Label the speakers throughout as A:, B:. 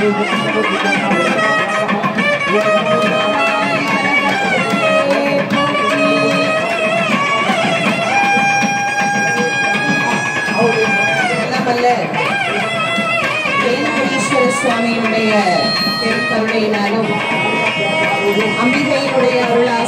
A: அல்ல வேங்கடேஸ்வர சுவாமியினுடைய பெருங்கருணையினாலும் அம்பிகையினுடைய அருளாசி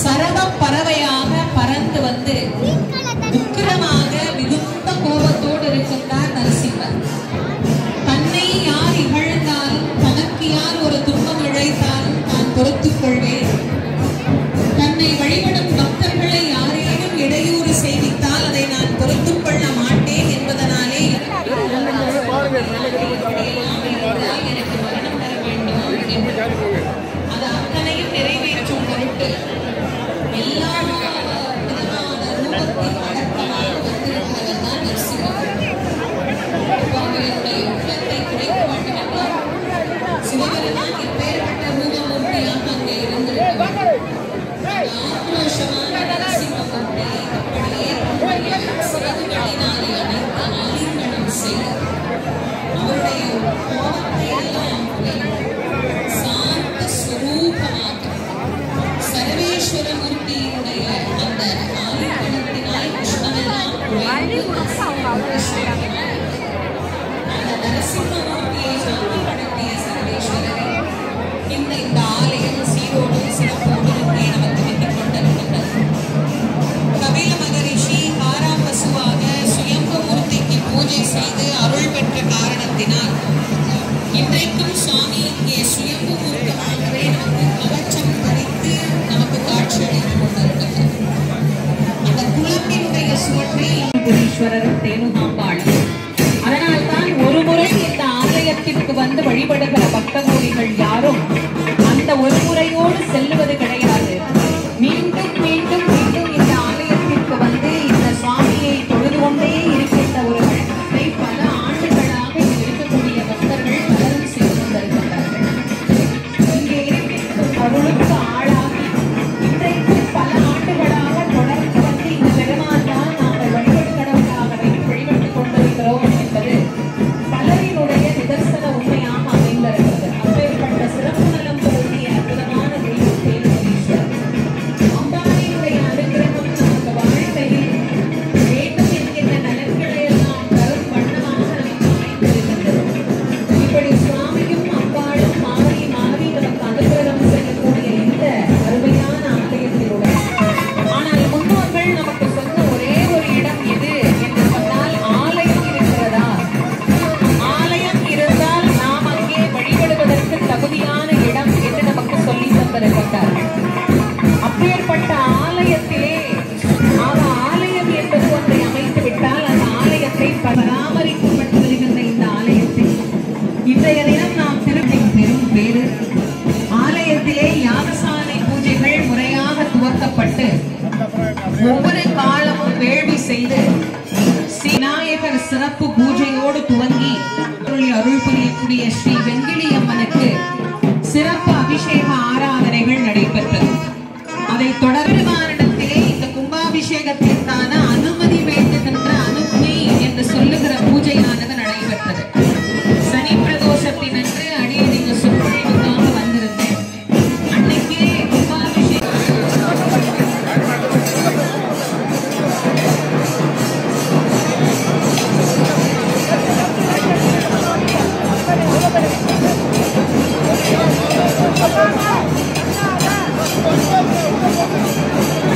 B: சரவ பறவையாக பறந்து வந்து உக்கிரமாக மிகுந்த கோபத்தோடு இருக்கின்றார் நரசிம்மர் தன்னை யார் இகழ்ந்தாலும் தனக்கு யார் ஒரு துன்பம் இழைத்தாலும் தான் பொறுத்துக் கொள்வேன் தன்னை வழிபடும் பக்தர்களை யாரேனும் இடையூறு செய்வித்தால் அதை நான் பொறுத்துக் கொள்ள மாட்டேன் என்பதனாலே இப்படியெல்லாம் இருந்தால் எனக்கு மரணம் தர வேண்டும் என்று அது அத்தனையும் நிறைவேற்றும் பொருட்டு எல்லா விதமான ரூபத்தின் அடக்கமாக வந்திருக்கிறவர் தான் நரசிம்மர் சுவாமியினுடைய உள்ளத்தை குறைக்க வேண்டும் என்றால் சிவபெருமான் இப்பேற்பட்ட ரூபமூர்த்தியாக அங்கே இருந்திருக்க வேண்டும் ஆக்ரோஷமான நரசிம்மமூர்த்தியை அப்படியே தன்னுடைய சிறகுகளினாலே அணைத்து ஆலிங்கனம் செய்து அவருடைய கோபத்தை எல்லாம் குறைத்து சாந்த சுரூபமாக சர்வேஸ்வர மூர்த்தியினுடைய அந்த ஆலிங்கனத்தினால் கிருஷ்ணனெல்லாம் குறைந்து அந்த நரசிம்மமூர்த்தியை சாந்திப்படுத்திய சர்வேஸ்வரரை இந்த இந்த ஆலயம் சீரோடும் சிறப்போடும் இங்கே நமக்கு விட்டுக் கொண்டிருக்கின்றது கபில மகரிஷி ஆறாம் பசுவாக சுயம்பு மூர்த்திக்கு பூஜை செய்து அருள் பெற்ற காரணத்தினால் இன்றைக்கும் சுவாமி இங்கே சுயம்பு மூர்த்தமாகவே நமக்கு கவச்சம் தரித்து நமக்கு காட்சி அளித்துக் கொண்டிருக்கின்றது அந்த குழம்பினுடைய சுவற்றை புரீஸ்வரரும் தேனுகாம்பாளும் அதனால்தான் ஒரு முறை இந்த ஆலயத்திற்கு வந்து வழிபடுகிற பக்தகோடிகள் யாரும் அந்த ஒரு முறையோடு செல்லுவது கிடையாது மீண்டும் மீண்டும் மீண்டும் இந்த ஆலயத்திற்கு வந்து இந்த சுவாமியை தொழுது கொண்டே இருக்கின்ற ஒரு வழக்கத்தை பல ஆண்டுகளாக இங்கு இருக்கக்கூடிய பக்தர்கள் பலரும் செய்து கொண்டிருக்கிறார்கள் இங்கே இருக்கின்ற அருளுக்கு ஆளாகி இன்றைக்கு பல ஆண்டுகளாக தொடர்ந்து வந்து இந்த பெருமாள் தான் நாங்கள் வழிபடு கடவுளாகவே வழிபட்டுக் கொண்டிருக்கிறோம் என்பது பலரினுடைய நிதர்சன உண்மையாக அமைந்திருக்கிறது அப்பேற்பட்ட சிறப்பு நலம் பொருந்திய அற்புதமான தெய்வம் தேவீஸ்வரர் அம்பாளியுடைய அனுகிரகம் நமக்கு வாழ்க்கையில் வேண்டும் என்கின்ற நலன்களை எல்லாம் தரும் வண்ணமாக நமக்கு அமைந்திருக்கின்றது இப்படி சுவாமியும் அம்பாளும் மாறி மாறி நமக்கு அனுகிரகம் செய்யக்கூடிய இந்த அருமையான ஆலயத்திலுடன் ஆனால் முன்னோர்கள் நமக்கு சொன்ன ஒரே ஒரு இடம் எது என்று சொன்னால் ஆலயம் இருக்கிறதா ஆலயம் இருந்தால் நாம் அங்கே வழிபடுவதற்கு தகுதியான இடம் என்று நமக்கு சொல்லி தந்திருக்கிறார்கள் அப்பேற்பட்ட ஆலயத்திலே ஆக ஆலயம் என்பது ஒன்றை அமைத்து விட்டால் அந்த ஆலயத்தை பராமரிக்கப்பட்டு வருகின்ற இந்த ஆலயத்தை இன்றைய தினம் நாம் திருப்பி பெரும் பேரு ஆலயத்திலே யாகசாலை பூஜைகள் முறையாக துவக்கப்பட்டு ஒவ்வொரு காலமும் வேள்வி செய்து விநாயகர் சிறப்பு பூஜையோடு துவங்கி அருள் அருள் புரியக்கூடிய ஸ்ரீ வெங்கிலி அம்மனுக்கு சிறப்பு அபிஷேக ஆராதனைகள் நடைபெற்றது அதைத் தொடர்ந்து மாநிலத்திலே இந்த கும்பாபிஷேகத்திற்கான அனுமதி வேண்டுகின்ற அனுமதி என்று சொல்லுகிற பூஜையானது நடைபெற்றது சனி பிரதோஷத்தினன்று அடியே நீங்க சொற்பொழிவுக்காக வந்திருந்தேன் அன்னைக்கே கும்பாபிஷேகம்
C: Thank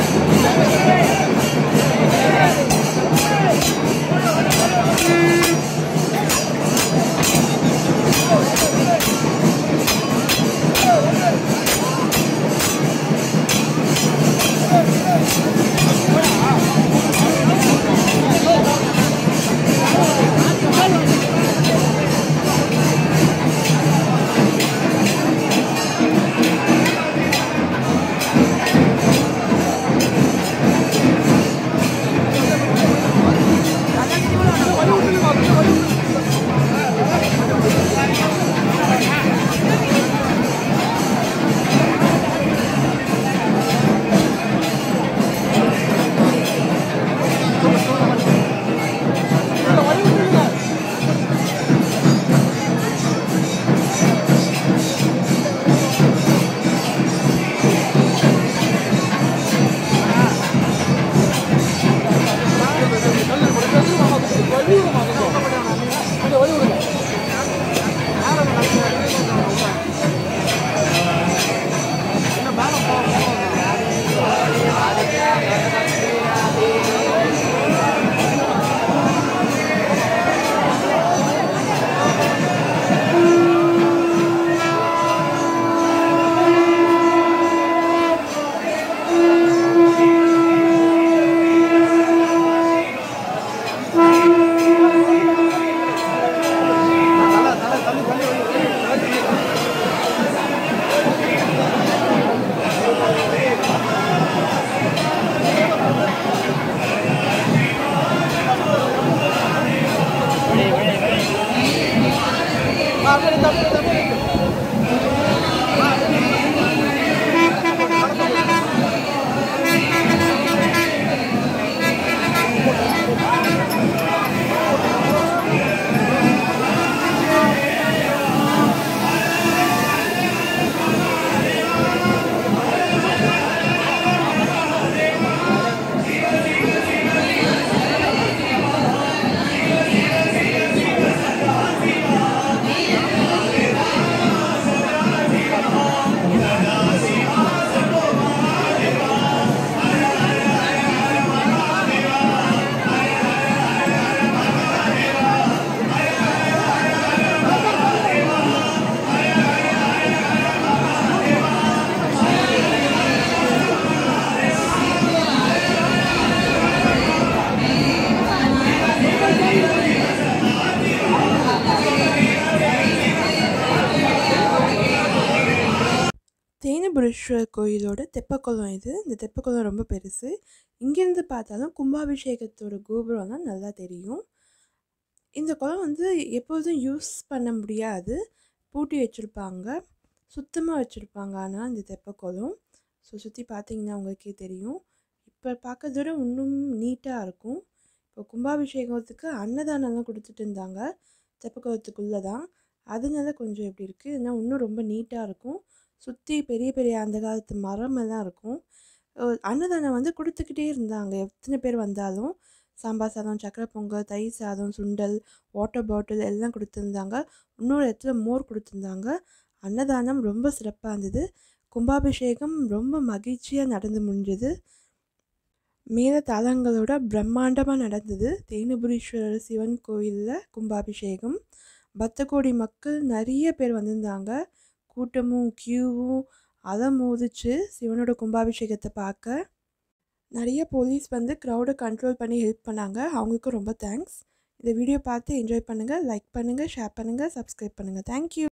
C: தேனபுரீஸ்வரர் கோயிலோட தெப்பக்குளம் இது இந்த தெப்பக்குளம் ரொம்ப பெருசு இங்கேருந்து பார்த்தாலும் கும்பாபிஷேகத்தோட கோபுரம் தான் நல்லா தெரியும் இந்த குளம் வந்து எப்பொழுதும் யூஸ் பண்ண முடியாது பூட்டி வச்சுருப்பாங்க சுத்தமாக வச்சுருப்பாங்க ஆனால் இந்த தெப்பக்குளம் ஸோ சுற்றி பார்த்தீங்கன்னா உங்களுக்கே தெரியும் இப்போ பார்க்கறத விட இன்னும் நீட்டாக இருக்கும் இப்போ கும்பாபிஷேகத்துக்கு அன்னதானம்லாம் கொடுத்துட்டு இருந்தாங்க தெப்பக்குளத்துக்குள்ளே தான் அதனால கொஞ்சம் எப்படி இருக்குது ஆனால் இன்னும் ரொம்ப நீட்டாக இருக்கும் சுற்றி பெரிய பெரிய அந்த காலத்து மரம் எல்லாம் இருக்கும் அஹ் அன்னதானம் வந்து கொடுத்துக்கிட்டே இருந்தாங்க எத்தனை பேர் வந்தாலும் சாம்பார் சாதம் சக்கரை பொங்கல் தயிர் சாதம் சுண்டல் வாட்டர் பாட்டில் எல்லாம் கொடுத்துருந்தாங்க இன்னொரு இடத்துல மோர் கொடுத்துருந்தாங்க அன்னதானம் ரொம்ப சிறப்பாக இருந்தது கும்பாபிஷேகம் ரொம்ப மகிழ்ச்சியாக நடந்து முடிஞ்சது மேல தலங்களோட பிரம்மாண்டமாக நடந்தது தேனபுரீஸ்வரர் சிவன் கோயிலில் கும்பாபிஷேகம் பக்தகோடி மக்கள் நிறைய பேர் வந்திருந்தாங்க கூட்டமும் க்யூவும் அதை மோதிச்சு சிவனோட கும்பாபிஷேகத்தை பார்க்க நிறைய போலீஸ் வந்து க்ரௌடை கண்ட்ரோல் பண்ணி ஹெல்ப் பண்ணாங்க அவங்களுக்கும் ரொம்ப தேங்க்ஸ் இந்த வீடியோ பார்த்து என்ஜாய் பண்ணுங்கள் லைக் பண்ணுங்கள் ஷேர் பண்ணுங்கள் சப்ஸ்கிரைப் பண்ணுங்கள் தேங்க்யூ